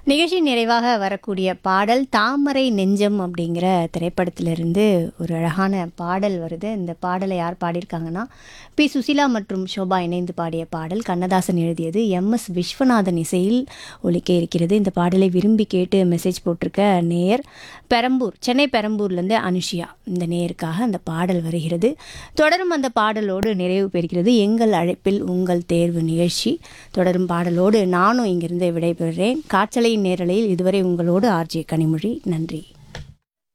நிகழ்ச்சி நிறைவாக வரக்கூடிய பாடல் தாமரை நெஞ்சம் அப்படிங்கிற திரைப்படத்திலிருந்து ஒரு அழகான பாடல் வருது இந்த பாடலை யார் பாடியிருக்காங்கன்னா பி சுசிலா மற்றும் ஷோபா இணைந்து பாடிய பாடல் கண்ணதாசன் எழுதியது எம் எஸ் விஸ்வநாதன் இசையில் ஒலிக்க இருக்கிறது இந்த பாடலை விரும்பி கேட்டு மெசேஜ் போட்டிருக்க நேயர் பெரம்பூர் சென்னை பெரம்பூர்லேருந்து அனுஷியா இந்த நேயருக்காக அந்த பாடல் வருகிறது தொடரும் அந்த பாடலோடு நிறைவு பெறுகிறது எங்கள் அழைப்பில் உங்கள் தேர்வு நிகழ்ச்சி தொடரும் பாடலோடு நானும் இங்கிருந்து விடைபெறுகிறேன் காற்றலையின் நேரலையில் இதுவரை உங்களோடு ஆர்ஜே கனிமொழி நன்றி